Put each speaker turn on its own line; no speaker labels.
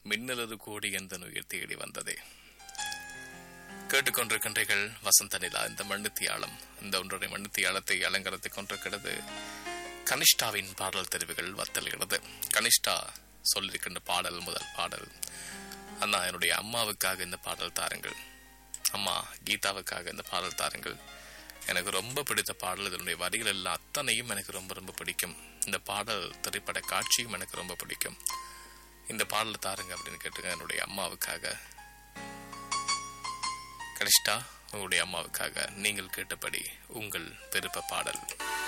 மின்னலது கோடி எந்த உயிர் தேடி வந்ததே கேட்டுக்கொண்டிருக்கின்றீர்கள் வசந்த நிலா இந்த மண்ணுத்தியாளம் இந்த ஒன்றரை மண்ணுத்தியாளத்தை அலங்கரித்துக் கொண்டிருக்கிறது கனிஷ்டாவின் பாடல் தெரிவுகள் வத்தல்கிறது கனிஷ்டா சொல்லியிருக்கின்ற பாடல் முதல் பாடல் அண்ணா என்னுடைய அம்மாவுக்காக இந்த பாடல் தாருங்கள் அம்மா கீதாவுக்காக இந்த பாடல் தாருங்கள் எனக்கு ரொம்ப பிடித்த பாடல் இதனுடைய வரிகள் எல்லாம் அத்தனையும் எனக்கு ரொம்ப ரொம்ப பிடிக்கும் இந்த பாடல் திரைப்பட காட்சியும் எனக்கு ரொம்ப பிடிக்கும் இந்த பாடல் தாருங்க அப்படின்னு கேட்டுங்க என்னுடைய அம்மாவுக்காக கனிஷ்டா உங்களுடைய அம்மாவுக்காக நீங்கள் கேட்டபடி உங்கள் விருப்ப பாடல்